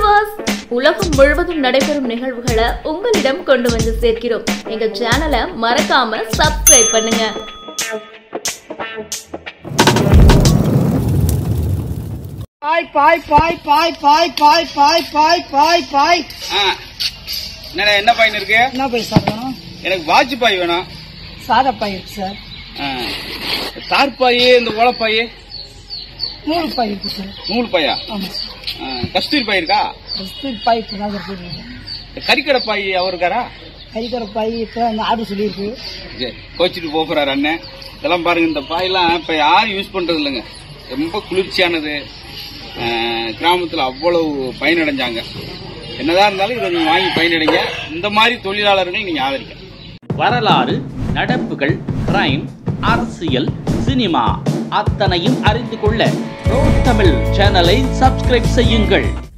viewers உலகம் முழுவதும் நடைபெறும் நிகழ்வுகளை உங்களிடம் கொண்டு வந்து சேர்க்கிறோம் எங்க சேனலை மறக்காம சப்ஸ்கிரைப் பண்ணுங்க பாய் பாய் பாய் பாய் பாய் பாய் பாய் பாய் பாய் பாய் ஆ என்னடா என்ன பாயின் இருக்கு என்ன பாய் சார் வேணும் எனக்கு வாட்ச் பாய் வேணும் சாதா பாய் இருக்கு சார் ஆ, தார்பாய் இந்த ஓலப்பாய் நூறு பாய் இருக்கு சார் நூல் பாயா ஆமாம் சார் ஆ, கஸ்தூரி பாய் இருக்கா கஸ்தூரி பாய் இப்போ தான் சார் போடுறீங்க இந்த கறிக்கடை பாய் அவர் இருக்காரா கறிக்கடை பாய் இப்போ இந்த ஆர்டர் சொல்லியிருக்கு சரி, கோச்சிட்டு போக போறாரு அண்ணன் இதெல்லாம் பாருங்க இந்த பாயெல்லாம் இப்ப யாரும் யூஸ் பண்றது இல்லைங்க ரொம்ப குளிர்ச்சியானது ஆ, கிராமத்துல அவ்வளவு பயனடைஞ்சாங்க என்னதான் இருந்தாலும் இதை நீங்க வாங்கி பயனடைங்க இந்த மாதிரி தொழிலாளர்கள் நீங்க ஆதரிக்க வரலாறு நடப்புகள் கிரைம் அரசியல் சினிமா அத்தனையும் அறிந்து கொள்ள தமிழ் சேனலை சப்ஸ்கிரைப் செய்யுங்கள்